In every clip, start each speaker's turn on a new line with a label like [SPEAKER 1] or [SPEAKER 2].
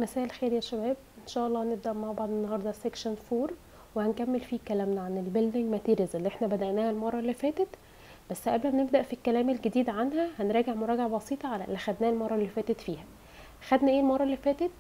[SPEAKER 1] مساء الخير يا شباب ان شاء الله هنبدا مع بعض النهارده سيكشن 4 وهنكمل فيه كلامنا عن البيلدينج ماتيريالز اللي احنا بدأناها المره اللي فاتت بس قبل ما نبدا في الكلام الجديد عنها هنراجع مراجعه بسيطه على اللي خدناه المره اللي فاتت فيها خدنا ايه المره اللي فاتت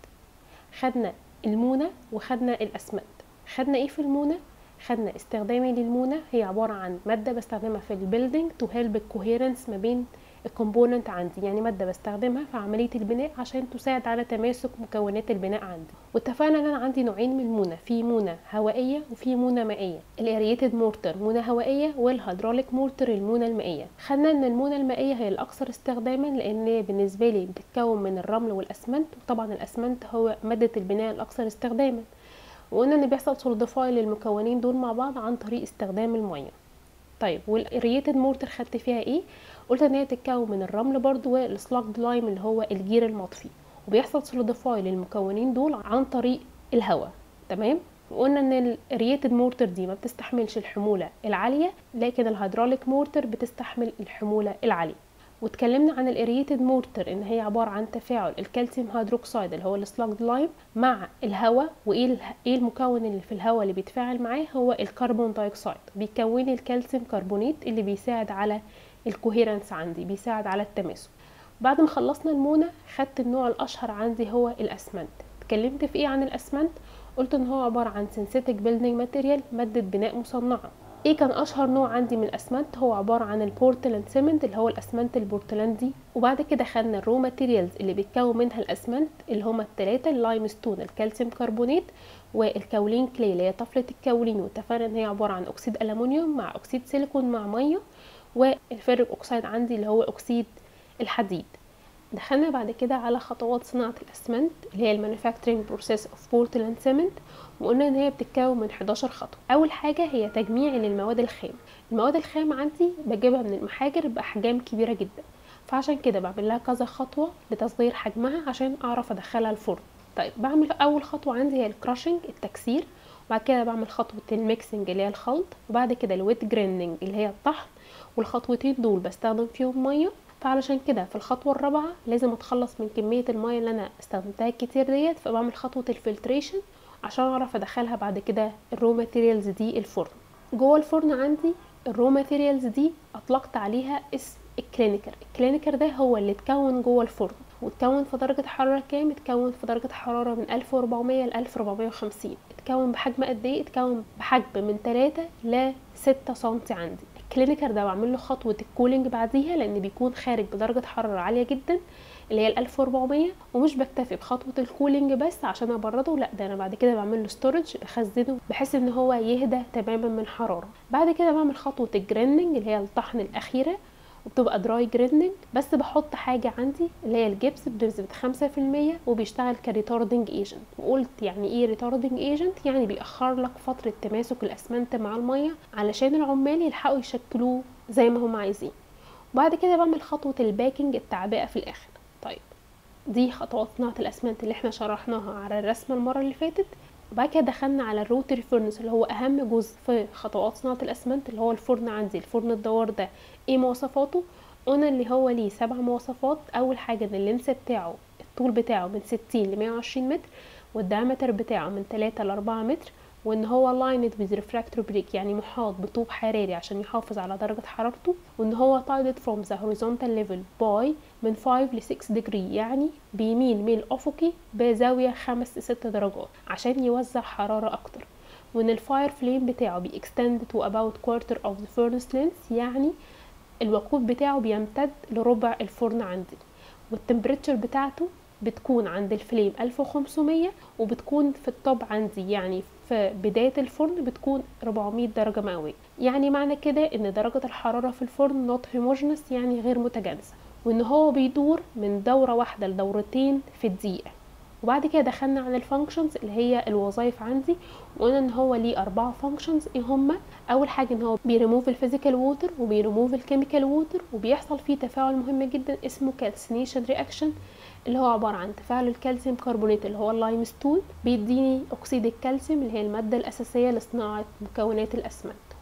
[SPEAKER 1] خدنا المونه وخدنا الاسمنت خدنا ايه في المونه خدنا استخدامي للمونه هي عباره عن ماده بستخدمها في البيلدينج تو هيلب الكوهيرنس ما بين الكومبوننت عندي يعني ماده بستخدمها في عمليه البناء عشان تساعد على تماسك مكونات البناء عندي واتفقنا ان انا عندي نوعين من المونه في مونه هوائيه وفي مونه مائيه الاريتد مورتر مونه هوائيه والهيدروليك مورتر المونه المائيه خدنا ان المونه المائيه هي الاكثر استخداما لان بالنسبه لي بتتكون من الرمل والاسمنت وطبعا الاسمنت هو ماده البناء الاكثر استخداما وقلنا ان بيحصل سوليديفاي للمكونين دول مع بعض عن طريق استخدام الميه طيب والريتد مورتر خدت فيها ايه قلت ان هي تتكون من الرمل برضو والسلاج لايم اللي هو الجير المطفي وبيحصل سوليديفاي للمكونين دول عن طريق الهواء تمام وقلنا ان الريتد مورتر دي ما بتستحملش الحموله العاليه لكن الهيدروليك مورتر بتستحمل الحموله العاليه واتكلمنا عن الاريتد مورتر ان هي عباره عن تفاعل الكالسيوم هيدروكسيد اللي هو السلاج لايم مع الهواء وايه ايه المكون اللي في الهواء اللي بيتفاعل معاه هو الكربون دايوكسيد بيكون الكالسيوم كربونيت اللي بيساعد على الكوهيرنس عندي بيساعد على التماسك بعد ما خلصنا المونه خدت النوع الاشهر عندي هو الاسمنت اتكلمت في ايه عن الاسمنت قلت ان هو عباره عن سينثيتك بيلدينج ماتيريال ماده بناء مصنعه ايه كان اشهر نوع عندي من الاسمنت هو عباره عن البورتلاند سيمنت اللي هو الاسمنت البورتلاندي وبعد كده خدنا الرو ماتيريالز اللي بيتكون منها الاسمنت اللي هما الثلاثه اللايم ستون الكالسيوم كربونات والكولين كلي اللي هي طفله الكولين واتفقنا ان هي عباره عن اكسيد الومنيوم مع اكسيد سيليكون مع ميه والفيريك اوكسيد عندي اللي هو اكسيد الحديد دخلنا بعد كده على خطوات صناعة الأسمنت اللي هي المانيفاكتشرنج بروسيس اوف بورتلاند سيمنت وقلنا ان هي بتتكون من 11 خطوة أول حاجة هي تجميع للمواد الخام المواد الخام عندي بجيبها من المحاجر بأحجام كبيرة جدا فعشان كده بعمل لها كذا خطوة لتصغير حجمها عشان أعرف أدخلها الفرن طيب بعمل أول خطوة عندي هي الكراشنج التكسير وبعد كده بعمل خطوة الميكسنج اللي هي الخلط وبعد كده الويت جريندنج اللي هي الطحن والخطوتين دول بستخدم فيهم ميه فعلشان كده في الخطوة الرابعة لازم اتخلص من كمية المية اللي انا استخدمتها كتير ديت فبعمل خطوة الفلتريشن عشان اعرف ادخلها بعد كده الرو ماتيريالز دي الفرن جوه الفرن عندي الرو ماتيريالز دي اطلقت عليها اسم الكلينيكر الكلينيكر ده هو اللي اتكون جوه الفرن واتكون في درجة حرارة كام؟ اتكون في درجة حرارة من 1400 ل 1450 اتكون بحجم قد ايه؟ اتكون بحجم من 3 ل 6 سنتي عندي الكلينيكر ده بعمل له خطوه الكولينج بعديها لان بيكون خارج بدرجه حراره عاليه جدا اللي هي ال 1400 ومش بكتفي بخطوه الكولينج بس عشان ابرده لا ده انا بعد كده بعمل له ستورج بخزنه بحيث ان هو يهدى تماما من حراره بعد كده بعمل خطوه الجريندنج اللي هي الطحن الاخيره وبتبقى دراي جريندنج بس بحط حاجة عندي اللي هي الجبس بنسبة خمسة في المية وبيشتغل كريتاردنج ايجنت وقلت يعني ايه ريتاردنج ايجنت يعني بيأخر لك فترة تماسك الاسمنت مع المية علشان العمال يلحقوا يشكلوه زي ما هم عايزين وبعد كده بعمل خطوة الباكنج التعبئة في الاخر طيب دي خطوات صناعة الاسمنت اللي احنا شرحناها على الرسمة المرة اللي فاتت وبعد كده دخلنا على الروتري فurnace اللي هو اهم جزء في خطوات صناعه الاسمنت اللي هو الفرن عندي الفرن الدوار ده ايه مواصفاته قلنا اللي هو ليه سبع مواصفات اول حاجه ان اللينس بتاعه الطول بتاعه من 60 ل 120 متر والدايمتر بتاعه من 3 ل 4 متر وان هو لايند with refractory brick يعني محاط بطوب حراري عشان يحافظ على درجة حرارته وان هو tilted from the horizontal level by من 5 ل 6 degree يعني بيميل ميل افقي بزاوية 5 ل 6 درجات عشان يوزع حرارة اكتر وان الفاير فليم بتاعه بي extend to about quarter of the furnace length يعني الوقود بتاعه بيمتد لربع الفرن عندي والتمبريتشر بتاعته بتكون عند الفليم 1500 وبتكون في الطب عندي يعني في بداية الفرن بتكون 400 درجة مئوية يعني معنى كده ان درجة الحرارة في الفرن نوت هيموجينس يعني غير متجانسة وان هو بيدور من دورة واحدة لدورتين في الدقيقة وبعد كده دخلنا على الفانكشنز اللي هي الوظائف عندي وقلنا ان هو ليه اربعة فانكشنز ايه هما اول حاجة ان هو بيريموف الفيزيكال ووتر وبيريموف الكيميكال ووتر وبيحصل فيه تفاعل مهم جدا اسمه كالسينيشن رياكشن اللي هو عبارة عن تفاعل الكالسيوم كربونات اللي هو اللايم ستون بيديني اكسيد الكالسيوم اللي هي المادة الاساسية لصناعة مكونات الاسمنت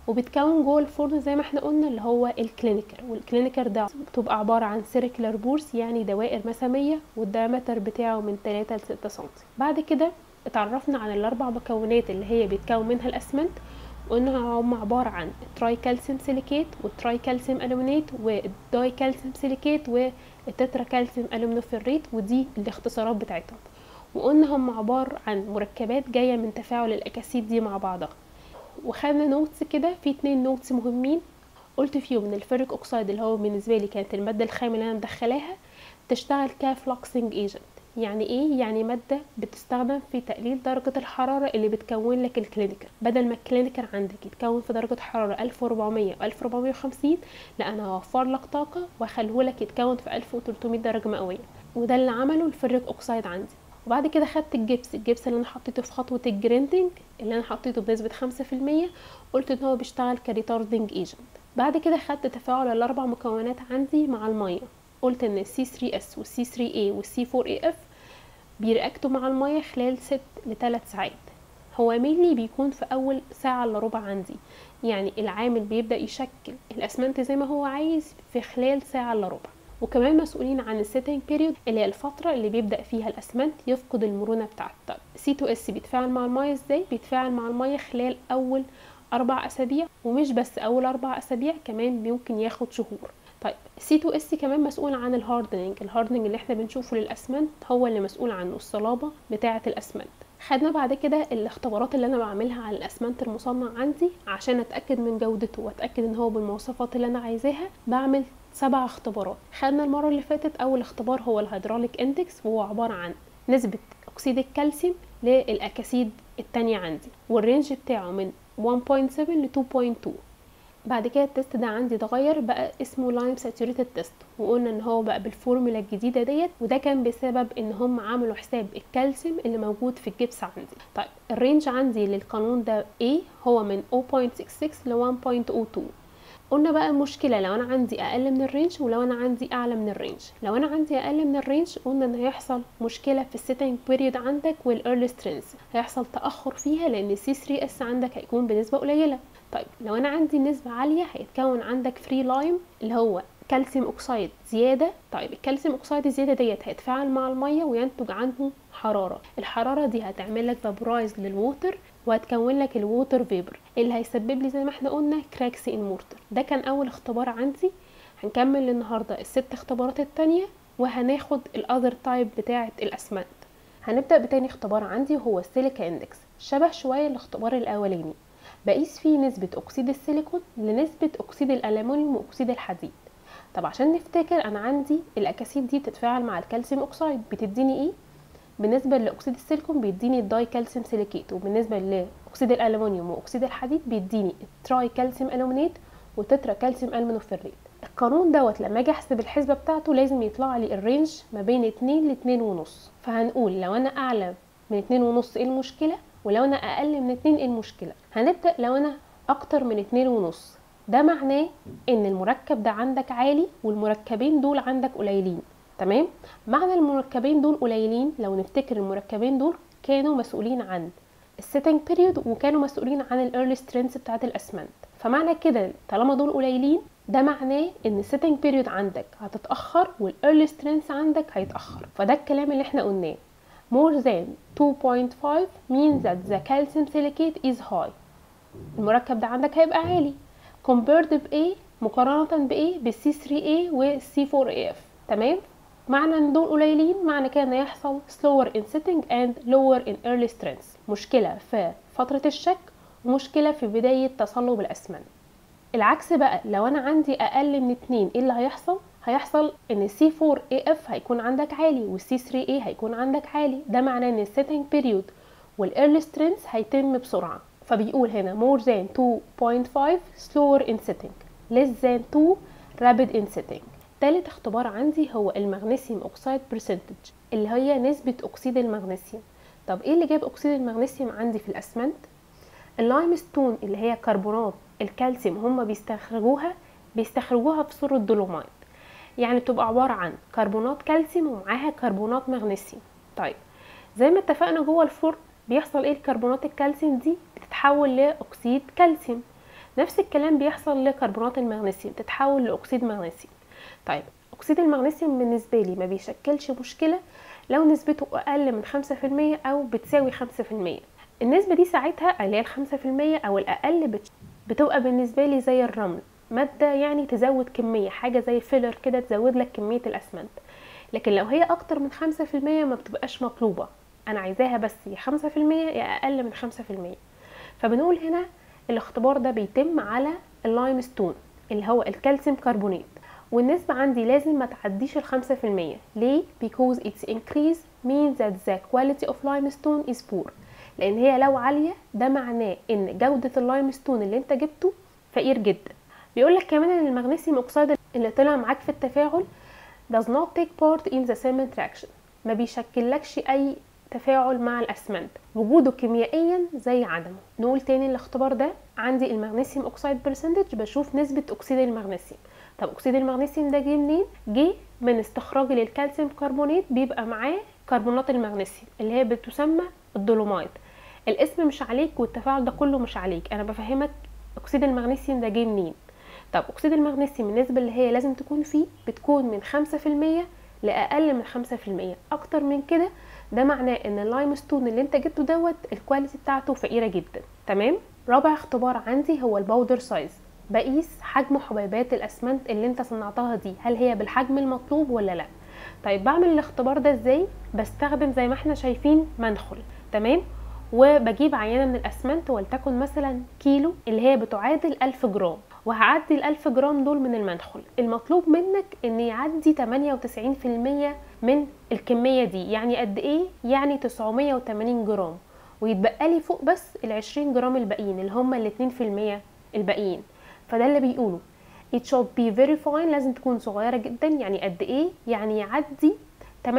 [SPEAKER 1] وبتكون جوه الفرن زي ما احنا قلنا اللي هو الكلينيكر والكلينيكر ده بتبقى عباره عن سيركلر بورس يعني دوائر مساميه والدايمتر بتاعه من 3 ل 6 سم بعد كده اتعرفنا عن الاربع مكونات اللي هي بيتكون منها الاسمنت وانها هم عباره عن تراي كالسيوم سيليكيت والتراي كالسيوم الومنيت والداي كالسيوم سيليكيت والتترا كالسيوم الومنوفيريت ودي الاختصارات بتاعتهم وقلنا هم عبارة عن مركبات جاية من تفاعل الأكاسيد دي مع بعضها وخدنا نوتس كده في اتنين نوتس مهمين قلت فيهم ان الفيريك اوكسايد اللي هو بالنسبه لي كانت الماده الخام اللي انا مدخلاها تشتغل كفلوكسنج ايجنت يعني ايه يعني ماده بتستخدم في تقليل درجه الحراره اللي بتكون لك الكلينيكر بدل ما الكلينيكر عندك يتكون في درجه حراره 1400 و 1450 لا انا هوفر لك طاقه واخليه لك يتكون في 1300 درجه مئويه وده اللي عمله الفيريك اوكسايد عندي وبعد كده خدت الجبس الجبس اللي انا حطيته في خطوه الجريندنج اللي انا حطيته بنسبه 5% قلت ان هو بيشتغل كريتاردنج ايجنت بعد كده خدت تفاعل الاربع مكونات عندي مع الميه قلت ان السي 3 اس والسي 3 اي والسي 4 اي اف بيرياكتوا مع الميه خلال 6 ل 3 ساعات هو مينلي بيكون في اول ساعه الا ربع عندي يعني العامل بيبدا يشكل الاسمنت زي ما هو عايز في خلال ساعه الا ربع وكمان مسؤولين عن السيتنج بيريود اللي هي الفتره اللي بيبدا فيها الاسمنت يفقد المرونه بتاعته طيب سي 2 اس بيتفاعل مع الميه ازاي بيتفاعل مع الميه خلال اول اربع اسابيع ومش بس اول اربع اسابيع كمان ممكن ياخد شهور طيب سي 2 اس كمان مسؤول عن الهاردنينج الهاردنينج اللي احنا بنشوفه للاسمنت هو اللي مسؤول عنه الصلابه بتاعه الاسمنت خدنا بعد كده الاختبارات اللي انا بعملها على الاسمنت المصنع عندي عشان اتاكد من جودته واتاكد ان هو بالمواصفات اللي انا عايزاها بعمل سبع اختبارات خدنا المرة اللي فاتت أول اختبار هو الهيدروليك اندكس وهو عبارة عن نسبة أكسيد الكالسيوم للأكاسيد التانية عندي والرينج بتاعه من 1.7 ل 2.2 بعد كده التست ده عندي اتغير بقى اسمه لايم ساتوريتد تيست وقلنا ان هو بقى بالفورمولا الجديده ديت وده كان بسبب ان هم عملوا حساب الكالسيوم اللي موجود في الجبس عندي طيب الرينج عندي للقانون ده ايه هو من 0.66 ل 1.02 قلنا بقى المشكله لو انا عندي اقل من الرينج ولو انا عندي اعلى من الرينج لو انا عندي اقل من الرينج قلنا ان هيحصل مشكله في السيتنج بيريود عندك والايرلي سترينز هيحصل تاخر فيها لان السي 3 اس عندك هيكون بنسبه قليله طيب لو انا عندي نسبه عاليه هيتكون عندك فري لايم اللي هو كالسيوم اوكسايد زياده طيب الكالسيوم اوكسايد الزياده ديت هيتفاعل مع الميه وينتج عنه حراره الحراره دي هتعمل لك فابرايز للووتر وهتكون لك الووتر فيبر اللي هيسبب لي زي ما احنا قلنا كراكس ان مورتر ده كان اول اختبار عندي هنكمل النهارده الست اختبارات التانية وهناخد الاذر تايب بتاعه الاسمنت هنبدا بتاني اختبار عندي وهو السيليكا اندكس شبه شويه الاختبار الاولاني بقيس فيه نسبة أكسيد السيليكون لنسبة أكسيد الألمنيوم وأكسيد الحديد طب عشان نفتكر أنا عندي الأكاسيد دي بتتفاعل مع الكالسيوم أكسايد بتديني إيه؟ بالنسبة لأكسيد السيليكون بيديني الداي كالسيوم سيليكيت وبالنسبة لأكسيد الألمنيوم وأكسيد الحديد بيديني التراي كالسيوم ألومينيت وتترا كالسيوم ألمنوفيريت القانون دوت لما اجي احسب الحسبه بتاعته لازم يطلع لي الرينج ما بين 2 ل 2 ونص فهنقول لو انا اعلى من 2 ونص ايه المشكله ولو انا اقل من 2 ايه المشكله هنبدا لو انا اكتر من 2 ونص ده معناه ان المركب ده عندك عالي والمركبين دول عندك قليلين تمام معنى المركبين دول قليلين لو نفتكر المركبين دول كانوا مسؤولين عن السيتنج بيريود وكانوا مسؤولين عن الايرلي سترينث بتاعه الاسمنت فمعنى كده طالما دول قليلين ده معناه ان السيتنج بيريود عندك هتتاخر والايرلي سترينث عندك هيتاخر فده الكلام اللي احنا قلناه more than 2.5 means that the calcium silicate is high المركب ده عندك هيبقى عالي compared بإيه مقارنة بإيه بالسي 3A والسي 4AF تمام معنى ان دول قليلين معنى كده ان يحصل slower in setting and lower in early strength مشكلة في فترة الشك ومشكلة في بداية تصلب الأسمنت العكس بقى لو انا عندي اقل من اتنين ايه اللي هيحصل هيحصل ان السي 4 اي اف هيكون عندك عالي والسي 3 اي هيكون عندك عالي ده معناه ان السيتنج بيريود والايرلي سترينث هيتم بسرعه فبيقول هنا more than 2.5 slower in setting less than 2 rapid in setting تالت اختبار عندي هو المغنيسيوم اوكسيد برسنتج اللي هي نسبة اكسيد المغنيسيوم طب ايه اللي جاب اكسيد المغنيسيوم عندي في الاسمنت اللايم ستون اللي هي كربونات الكالسيوم هم بيستخرجوها بيستخرجوها في صورة دولومايت يعني بتبقى عبارة عن كربونات كالسيوم ومعاها كربونات مغنيسيوم طيب زي ما اتفقنا جوه الفرن بيحصل ايه الكربونات الكالسيوم دي بتتحول لاكسيد كالسيوم نفس الكلام بيحصل لكربونات المغنيسيوم تتحول لاكسيد مغنيسيوم طيب اكسيد المغنيسيوم بالنسبه لي ما بيشكلش مشكله لو نسبته اقل من 5% او بتساوي 5% النسبه دي ساعتها اللي هي ال 5% او الاقل بتبقى بالنسبه لي زي الرمل ماده يعني تزود كميه حاجه زي فيلر كده تزود لك كميه الاسمنت لكن لو هي اكتر من 5% ما بتبقاش مطلوبه انا عايزاها بس يا 5% يا اقل من 5% فبنقول هنا الاختبار ده بيتم على اللايم ستون اللي هو الكالسيوم كربونات والنسبة عندي لازم ما تعديش الخمسة في المية ليه؟ because its increase means that the quality of limestone is poor لان هي لو عالية ده معناه ان جودة اللايمستون اللي انت جبته فقير جدا بيقولك كمان ان المغنيسيوم اوكسيد اللي طلع معاك في التفاعل does not take part in the cement reaction ما بيشكلكش اي تفاعل مع الاسمنت وجوده كيميائيا زي عدمه نقول تاني الاختبار ده عندي المغنيسيوم اوكسيد برسنتج بشوف نسبة اكسيد المغنيسيوم طب اكسيد المغنيسيوم ده جه منين جه من استخراج للكالسيوم كربونات بيبقى معاه كربونات المغنيسيوم اللي هي بتسمى الدولومايت الاسم مش عليك والتفاعل ده كله مش عليك انا بفهمك اكسيد المغنيسيوم ده جه منين طب اكسيد المغنيسيوم النسبة اللي هي لازم تكون فيه بتكون من خمسة في المية لأقل من خمسة في المية أكتر من كده ده معناه ان اللايم ستون اللي انت جبته دوت الكواليتي بتاعته فقيرة جدا تمام رابع اختبار عندي هو الباودر سايز بقيس حجم حبيبات الاسمنت اللي انت صنعتها دي هل هي بالحجم المطلوب ولا لا طيب بعمل الاختبار ده ازاي بستخدم زي ما احنا شايفين منخل تمام وبجيب عينه من الاسمنت ولتكن مثلا كيلو اللي هي بتعادل ألف جرام وهعدي الألف جرام دول من المنخل المطلوب منك ان يعدي 98% من الكمية دي يعني قد ايه يعني 980 جرام ويتبقى لي فوق بس ال 20 جرام الباقيين اللي هم ال 2% الباقيين فده اللي بيقوله it should be very fine لازم تكون صغيرة جدا يعني قد ايه يعني يعدي 98%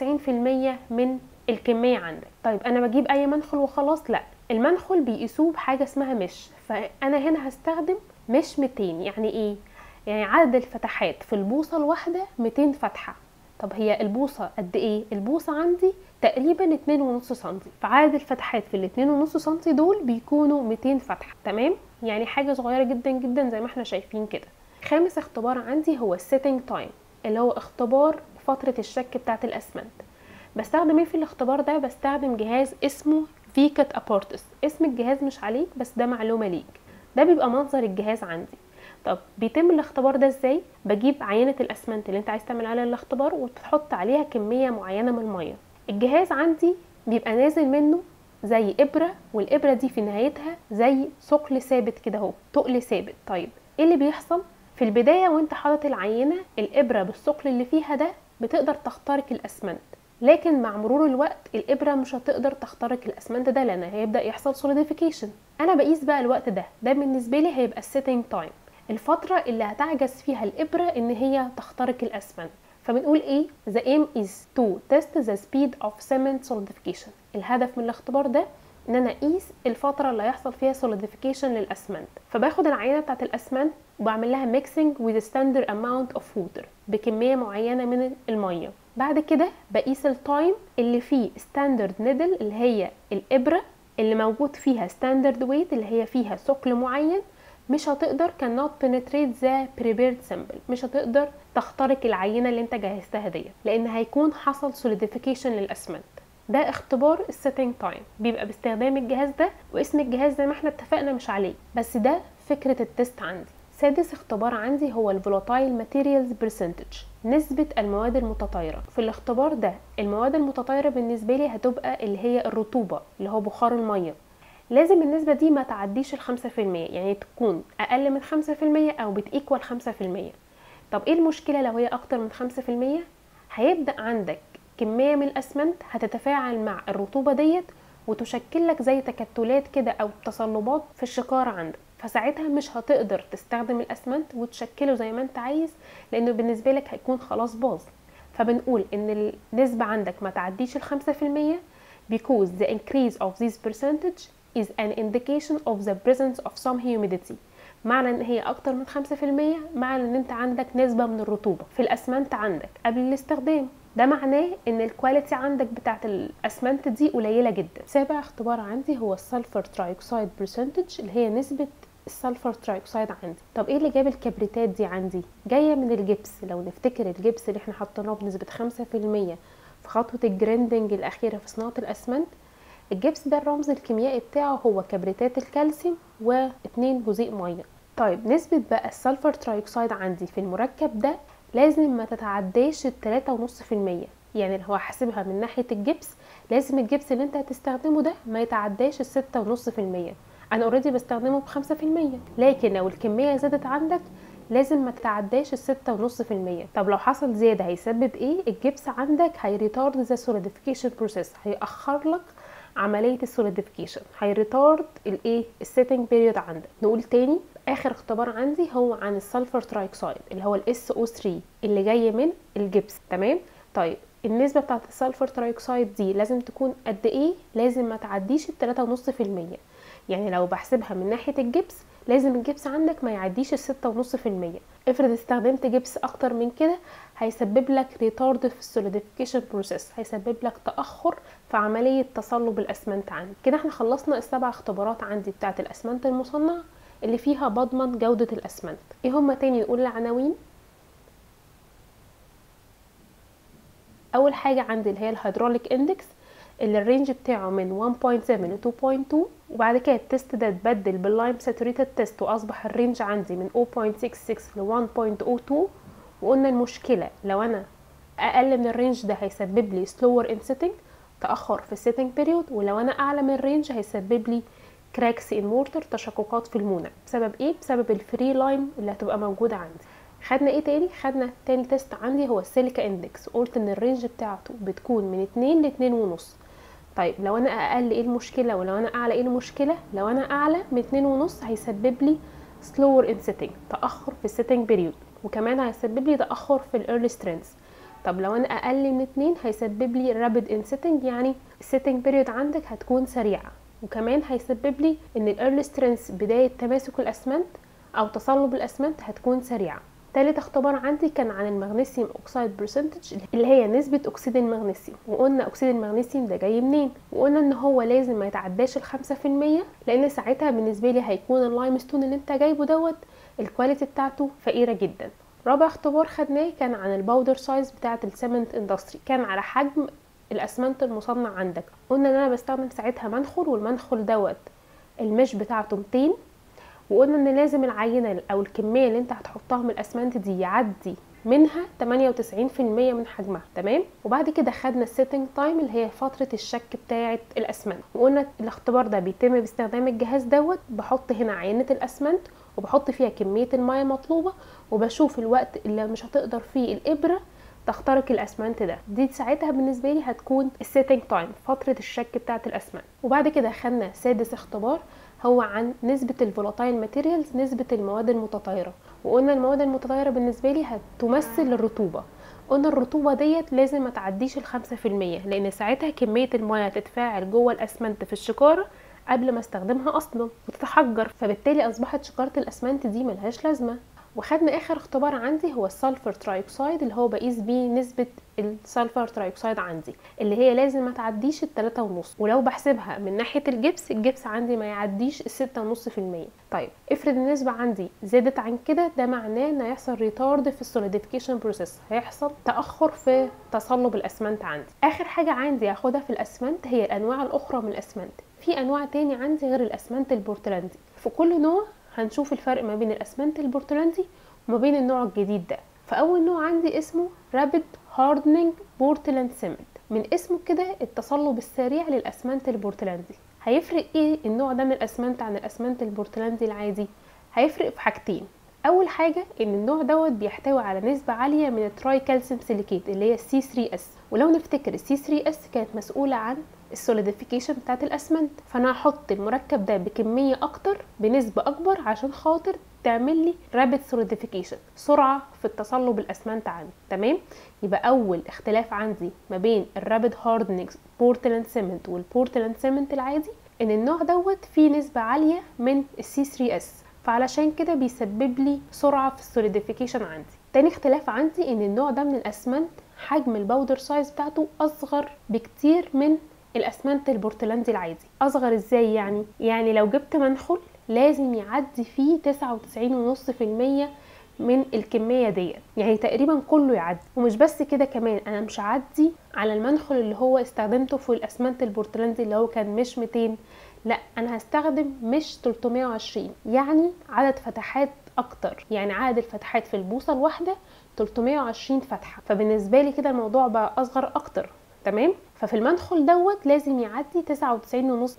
[SPEAKER 1] من الكمية عندك طيب انا بجيب اي منخل وخلاص لا المنخل بيقيسوه بحاجة اسمها مش فانا هنا هستخدم مش 200 يعني ايه يعني عدد الفتحات في البوصة الواحدة 200 فتحة طب هي البوصة قد ايه البوصة عندي تقريبا اتنين ونص سنتي فعدد الفتحات في الاتنين ونص سنتي دول بيكونوا 200 فتحة تمام يعني حاجة صغيرة جدا جدا زي ما احنا شايفين كده خامس اختبار عندي هو السيتنج تايم اللي هو اختبار فترة الشك بتاعة الاسمنت بستخدم ايه في الاختبار ده بستخدم جهاز اسمه فيكت ابورتس اسم الجهاز مش عليك بس ده معلومة ليك ده بيبقى منظر الجهاز عندي طب بيتم الاختبار ده ازاي بجيب عينة الاسمنت اللي انت عايز تعمل عليها الاختبار وتحط عليها كمية معينة من المية الجهاز عندي بيبقى نازل منه زي ابرة والابرة دي في نهايتها زي ثقل ثابت كده اهو تقل ثابت طيب ايه اللي بيحصل في البداية وانت حاطط العينة الابرة بالثقل اللي فيها ده بتقدر تخترق الاسمنت لكن مع مرور الوقت الابره مش هتقدر تخترق الاسمنت ده لان هيبدا يحصل سوليديفيكيشن انا بقيس بقى الوقت ده ده بالنسبه لي هيبقى السيتنج تايم الفتره اللي هتعجز فيها الابره ان هي تخترق الاسمنت فبنقول ايه the aim is to test the speed of cement solidification الهدف من الاختبار ده ان انا اقيس الفتره اللي هيحصل فيها solidification للاسمنت فباخد العينه بتاعه الاسمنت وبعمل لها mixing with a standard amount of water بكميه معينه من الميه بعد كده بقيس التايم اللي فيه ستاندرد نيدل اللي هي الابره اللي موجود فيها ستاندرد ويت اللي هي فيها ثقل معين مش هتقدر cannot penetrate the prepared sample مش هتقدر تخترق العينه اللي انت جهزتها ديت لان هيكون حصل solidification للاسمنت ده اختبار السيتنج تايم بيبقى باستخدام الجهاز ده واسم الجهاز زي ما احنا اتفقنا مش عليه بس ده فكره التست عندي سادس اختبار عندي هو الفولاتايل ماتيريالز برسنتج نسبة المواد المتطايرة في الاختبار ده المواد المتطايرة بالنسبة لي هتبقى اللي هي الرطوبة اللي هو بخار المية لازم النسبة دي ما تعديش الخمسة في المية يعني تكون أقل من خمسة في المية أو بتيكوال خمسة في المية طب ايه المشكلة لو هي أكتر من خمسة في المية هيبدأ عندك كمية من الأسمنت هتتفاعل مع الرطوبة ديت وتشكل لك زي تكتلات كده أو تصلبات في الشكارة عندك فساعتها مش هتقدر تستخدم الاسمنت وتشكله زي ما انت عايز لانه بالنسبه لك هيكون خلاص باظ فبنقول ان النسبه عندك ما تعديش الخمسة في المية because the increase of this percentage is an indication of the presence of some humidity معنى ان هي اكتر من خمسة في المية معنى ان انت عندك نسبة من الرطوبة في الاسمنت عندك قبل الاستخدام ده معناه ان الكواليتي عندك بتاعت الاسمنت دي قليله جدا سابع اختبار عندي هو السلفر ترايوكسيد برسنتج اللي هي نسبه السلفر ترايكسايد عندي طب ايه اللي جاب الكبريتات دي عندي جايه من الجبس لو نفتكر الجبس اللي احنا حطيناه بنسبه 5% في خطوه الجريندنج الاخيره في صناعه الاسمنت الجبس ده الرمز الكيميائي بتاعه هو كبريتات الكالسيوم واتنين جزيء ميه طيب نسبة بقى السلفر ترايكسايد عندي في المركب ده لازم ما تتعداش التلاتة ونص في المية يعني لو هحسبها من ناحية الجبس لازم الجبس اللي انت هتستخدمه ده ما يتعداش الستة ونص في المية انا اوريدي بستخدمه بخمسة في المية لكن لو الكمية زادت عندك لازم ما تتعداش الستة ونص في المية طب لو حصل زيادة هيسبب ايه الجبس عندك هيريتارد ذا سوليديفيكيشن بروسيس هيأخر لك عملية السوليديفيكيشن هيريتارد الايه السيتنج بيريود عندك نقول تاني اخر اختبار عندي هو عن السلفر ترايكسايد اللي هو الاس او 3 اللي جاي من الجبس تمام طيب النسبة بتاعت السلفر ترايكسايد دي لازم تكون قد ايه لازم ما تعديش التلاتة ونص في المية يعني لو بحسبها من ناحية الجبس لازم الجبس عندك ما يعديش الستة ونص في المية افرض استخدمت جبس اكتر من كده هيسبب لك ريتارد في السوليديفيكيشن بروسيس هيسبب لك تاخر في عمليه تصلب الاسمنت عندي كده احنا خلصنا السبع اختبارات عندي بتاعه الاسمنت المصنع اللي فيها بضمن جوده الاسمنت ايه هما تاني نقول العناوين اول حاجه عندي اللي هي الهيدروليك اندكس اللي الرينج بتاعه من 1.7 ل 2.2 وبعد كده التست ده اتبدل باللايم ساتوريتد تيست واصبح الرينج عندي من 0.66 ل 1.02 وقلنا المشكله لو انا اقل من الرينج ده هيسبب لي slower in setting تاخر في السيتنج بيريود ولو انا اعلى من الرينج هيسبب لي كراكس ان مورتر تشققات في المونه بسبب ايه بسبب الفري لايم اللي هتبقى موجوده عندي خدنا ايه تاني خدنا تاني تيست عندي هو السيليكا اندكس قلت ان الرينج بتاعته بتكون من 2 ل 2 ونص طيب لو انا اقل ايه المشكله ولو انا اعلى ايه المشكله لو انا اعلى من 2 ونص هيسبب لي slower in setting تاخر في السيتنج بيريود وكمان هيسبب لي تاخر في الايرلي سترينث طب لو انا اقل من 2 هيسبب لي رابid in setting يعني السيتنج بيريود عندك هتكون سريعه وكمان هيسبب لي ان الايرلي سترينث بدايه تماسك الاسمنت او تصلب الاسمنت هتكون سريعه تالت اختبار عندي كان عن المغنيسيوم اوكسايد برسنتج اللي هي نسبة اكسيد المغنيسيوم وقلنا اكسيد المغنيسيوم ده جاي منين وقلنا ان هو لازم ما يتعداش الخمسة في المية لان ساعتها بالنسبة لي هيكون اللايم ستون اللي انت جايبه دوت الكواليتي بتاعته فقيرة جدا رابع اختبار خدناه كان عن الباودر سايز بتاعة السمنت اندستري كان على حجم الاسمنت المصنع عندك قلنا ان انا بستخدم ساعتها منخل والمنخل دوت المش بتاعته 200 وقلنا ان لازم العينه او الكميه اللي انت هتحطها من الاسمنت دي يعدي منها 98% من حجمها تمام وبعد كده خدنا السيتنج تايم اللي هي فتره الشك بتاعه الاسمنت وقلنا الاختبار ده بيتم باستخدام الجهاز دوت بحط هنا عينه الاسمنت وبحط فيها كميه الميه مطلوبه وبشوف الوقت اللي مش هتقدر فيه الابره تخترق الاسمنت ده دي ساعتها بالنسبه لي هتكون السيتنج تايم فتره الشك بتاعه الاسمنت وبعد كده خدنا سادس اختبار هو عن نسبة الفولاتايل ماتيريالز نسبة المواد المتطايرة وقلنا المواد المتطايرة بالنسبة لي هتمثل الرطوبة قلنا الرطوبة ديت لازم ما تعديش الخمسة في المية لأن ساعتها كمية المياه تتفاعل جوه الأسمنت في الشكارة قبل ما استخدمها أصلا وتتحجر فبالتالي أصبحت شكارة الأسمنت دي ملهاش لازمة وخدنا اخر اختبار عندي هو السلفر ترايكسايد اللي هو بقيس بيه نسبة السلفر ترايكسايد عندي اللي هي لازم ما تعديش التلاتة ونص ولو بحسبها من ناحية الجبس الجبس عندي ما يعديش الستة ونص في المية طيب افرض النسبة عندي زادت عن كده ده معناه ان هيحصل ريتارد في السوليديفيكيشن بروسيس هيحصل تأخر في تصلب الاسمنت عندي اخر حاجة عندي هاخدها في الاسمنت هي الانواع الاخرى من الاسمنت في انواع تاني عندي غير الاسمنت البورتلاندي في كل نوع هنشوف الفرق ما بين الاسمنت البورتلاندي وما بين النوع الجديد ده فاول نوع عندي اسمه رابid هاردنينج بورتلاند سيمنت من اسمه كده التصلب السريع للاسمنت البورتلاندي هيفرق ايه النوع ده من الاسمنت عن الاسمنت البورتلاندي العادي هيفرق في حاجتين اول حاجه ان النوع دوت بيحتوي على نسبه عاليه من التراي كالسيوم سيليكيت اللي هي السي 3 اس ولو نفتكر السي 3 اس كانت مسؤوله عن السوليديفيكيشن بتاعت الاسمنت فانا هحط المركب ده بكميه اكتر بنسبه اكبر عشان خاطر تعمل لي رابid سوليديفيكيشن سرعه في التصلب الاسمنت عندي تمام يبقى اول اختلاف عندي ما بين الرابid هاردنينج بورتلاند سيمنت والبورتلاند سيمنت العادي ان النوع دوت فيه نسبه عاليه من السي 3 اس فعلشان كده بيسبب لي سرعه في السوليديفيكيشن عندي تاني اختلاف عندي ان النوع ده من الاسمنت حجم الباودر سايز بتاعته اصغر بكتير من الاسمنت البورتلاندي العادي اصغر ازاي يعني يعني لو جبت منخل لازم يعدي فيه 99.5% من الكميه ديت يعني تقريبا كله يعدي ومش بس كده كمان انا مش هعدي على المنخل اللي هو استخدمته في الاسمنت البورتلاندي اللي هو كان مش 200 لا انا هستخدم مش 320 يعني عدد فتحات اكتر يعني عدد الفتحات في البوصه الواحده 320 فتحه فبالنسبه لي كده الموضوع بقى اصغر اكتر تمام ففي المدخل دوت لازم يعدي 99.5%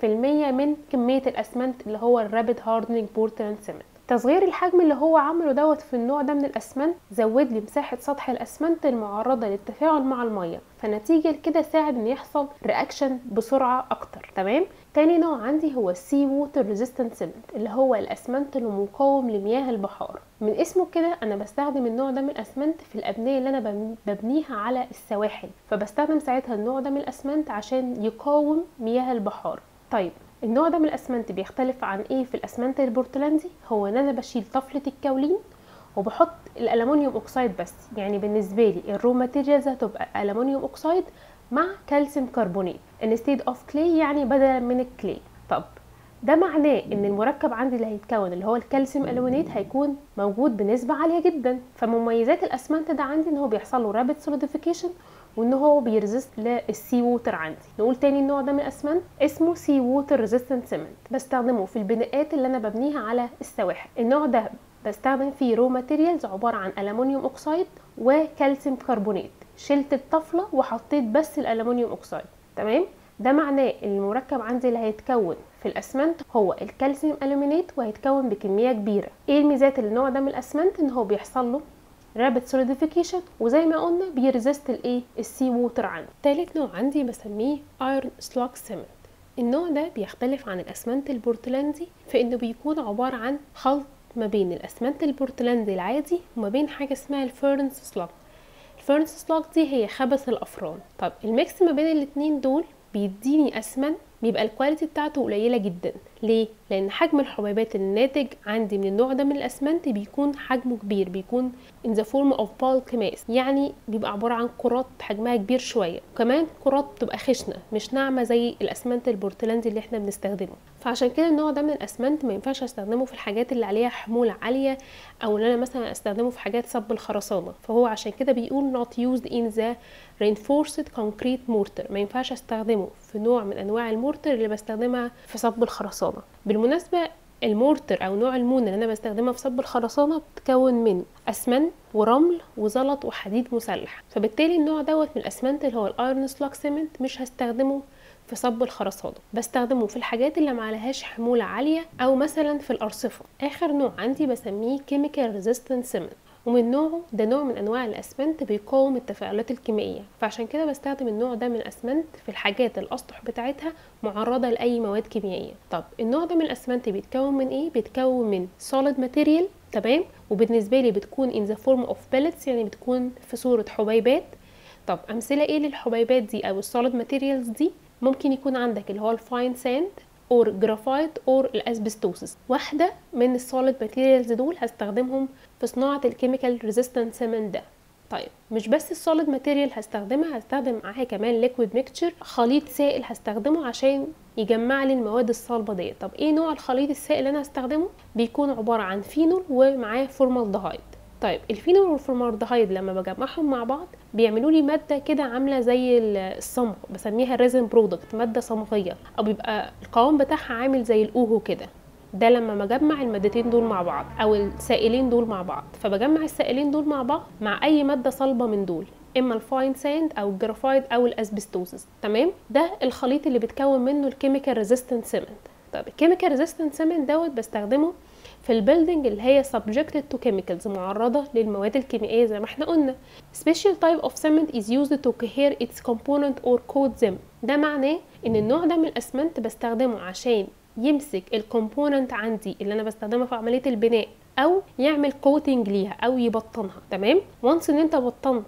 [SPEAKER 1] من كميه الاسمنت اللي هو الرابid هاردنينج بورتلاند سيمنت تصغير الحجم اللي هو عمله دوت في النوع ده من الاسمنت زود لي مساحه سطح الاسمنت المعرضه للتفاعل مع الميه فنتيجه لكده ساعد ان يحصل رياكشن بسرعه اكتر تمام تاني نوع عندي هو السي ووتر ريزيستنت سيمنت اللي هو الاسمنت المقاوم لمياه البحار من اسمه كده انا بستخدم النوع ده من الاسمنت في الابنيه اللي انا ببنيها على السواحل فبستخدم ساعتها النوع ده من الاسمنت عشان يقاوم مياه البحار طيب النوع ده من الاسمنت بيختلف عن ايه في الاسمنت البورتلاندي هو ان انا بشيل طفله الكاولين وبحط الالومنيوم اوكسايد بس يعني بالنسبه لي الرو ماتيريالز هتبقى الومنيوم اوكسايد مع كالسيوم كربونات انستيد اوف كلي يعني بدلا من الكلي طب ده معناه ان المركب عندي اللي هيتكون اللي هو الكالسيوم الومنيت هيكون موجود بنسبه عاليه جدا فمميزات الاسمنت ده عندي ان هو بيحصل له رابid سوليديفيكيشن وان هو بيرزست للسي ووتر عندي نقول تاني النوع ده من الاسمنت اسمه سي ووتر ريزيستنت سيمنت بستخدمه في البناءات اللي انا ببنيها على السواحل النوع ده بستخدم فيه رو ماتيريالز عباره عن الومنيوم اوكسايد وكالسيوم كربونات شلت الطفله وحطيت بس الالومنيوم اوكسايد تمام ده معناه ان المركب عندي اللي هيتكون في الاسمنت هو الكالسيوم الومينيت وهيتكون بكميه كبيره ايه الميزات النوع ده من الاسمنت ان هو بيحصل له رابط سوليديفيكيشن وزي ما قلنا بيرزست الايه السي ووتر عندي تالت نوع عندي بسميه ايرون سلوك سيمنت النوع ده بيختلف عن الاسمنت البورتلاندي في انه بيكون عباره عن خلط ما بين الاسمنت البورتلاندي العادي وما بين حاجه اسمها الفيرنس سلوك الفيرنس سلوك دي هي خبث الافران طب الميكس ما بين الاتنين دول بيديني اسمنت بيبقى الكواليتي بتاعته قليله جدا ليه لان حجم الحبيبات الناتج عندي من النوع ده من الاسمنت بيكون حجمه كبير بيكون in the form of bulk mass يعني بيبقى عباره عن كرات حجمها كبير شويه وكمان كرات بتبقى خشنه مش ناعمه زي الاسمنت البورتلاندي اللي احنا بنستخدمه فعشان كده النوع ده من الاسمنت ما ينفعش استخدمه في الحاجات اللي عليها حموله عاليه او ان انا مثلا استخدمه في حاجات صب الخرسانه فهو عشان كده بيقول not used in the reinforced concrete mortar ما ينفعش استخدمه في نوع من انواع المورتر اللي بستخدمها في صب الخرسانه بالمناسبه المورتر او نوع المونه اللي انا بستخدمها في صب الخرسانه بتتكون من اسمنت ورمل وزلط وحديد مسلح فبالتالي النوع دوت من الاسمنت اللي هو الايرون سلوك سيمنت مش هستخدمه في صب الخرسانه بستخدمه في الحاجات اللي معلهاش حموله عاليه او مثلا في الارصفه اخر نوع عندي بسميه كيميكال ريزيستنت سيمنت ومن نوعه ده نوع من انواع الاسمنت بيقاوم التفاعلات الكيميائيه فعشان كده بستخدم النوع ده من الاسمنت في الحاجات الاسطح بتاعتها معرضه لاي مواد كيميائيه طب النوع ده من الاسمنت بيتكون من ايه بيتكون من solid material تمام وبالنسبه لي بتكون in the form of pellets يعني بتكون في صوره حبيبات طب امثله ايه للحبيبات دي او السوليد ماتيريالز دي ممكن يكون عندك اللي هو الفاين ساند اور جرافايت اور الاسبستوسس واحده من السوليد ماتيريالز دول هستخدمهم في صناعه الكيميكال ريزيستنت سيمنت ده طيب مش بس السوليد ماتيريال هستخدمها هستخدم معاها كمان ليكويد ميكتشر خليط سائل هستخدمه عشان يجمع لي المواد الصلبه ديت طب ايه نوع الخليط السائل اللي انا هستخدمه بيكون عباره عن فينول ومعاه فورمالدهايد طيب الفينول والفورمالدهايد لما بجمعهم مع بعض بيعملوا لي ماده كده عامله زي الصمغ بسميها ريزن برودكت ماده صمغيه او بيبقى القوام بتاعها عامل زي الاوهو كده ده لما بجمع المادتين دول مع بعض او السائلين دول مع بعض فبجمع السائلين دول مع بعض مع اي ماده صلبه من دول اما الفاين ساند او الجرافايد او الاسبستوسس تمام ده الخليط اللي بتكون منه الكيميكال ريزيستنت سيمنت طب الكيميكال ريزيستنت سيمنت دوت بستخدمه في البيلدينج اللي هي subjected to chemicals معرضة للمواد الكيميائية زي ما احنا قلنا special type of cement is used to cohere its component or coat them ده معناه ان النوع ده من الاسمنت بستخدمه عشان يمسك الكومبوننت عندي اللي انا بستخدمها في عمليه البناء او يعمل كوتنج ليها او يبطنها تمام وانس ان انت بطنت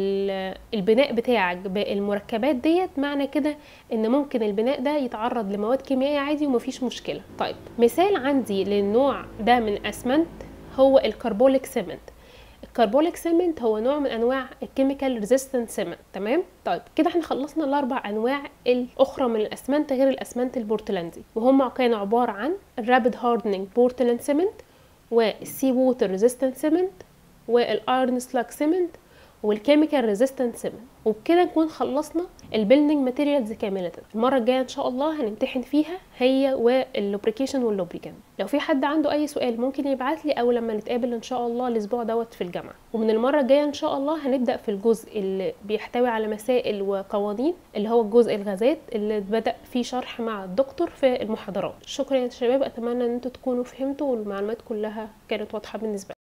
[SPEAKER 1] البناء بتاعك بالمركبات ديت معنى كده ان ممكن البناء ده يتعرض لمواد كيميائيه عادي ومفيش مشكله طيب مثال عندي للنوع ده من اسمنت هو الكربوليك سيمنت الكربوليك سيمنت هو نوع من انواع الكيميكال ريزيستنت سيمنت تمام طيب كده احنا خلصنا الاربع انواع الاخرى من الاسمنت غير الاسمنت البورتلاندي وهم كانوا عباره عن الرابid هاردنينج بورتلاند سيمنت والسي ووتر ريزيستنت سيمنت والايرن سلاج سيمنت والكيميكال ريزيستنت سيمنت وبكده نكون خلصنا البيلدنج ماتيريالز كامله المره الجايه ان شاء الله هنمتحن فيها هي واللوبريكيشن واللوبريكان لو في حد عنده اي سؤال ممكن يبعت لي او لما نتقابل ان شاء الله الاسبوع دوت في الجامعه ومن المره الجايه ان شاء الله هنبدا في الجزء اللي بيحتوي على مسائل وقوانين اللي هو الجزء الغازات اللي بدا فيه شرح مع الدكتور في المحاضرات شكرا يا شباب اتمنى ان انتوا تكونوا فهمتوا والمعلومات كلها كانت واضحه بالنسبه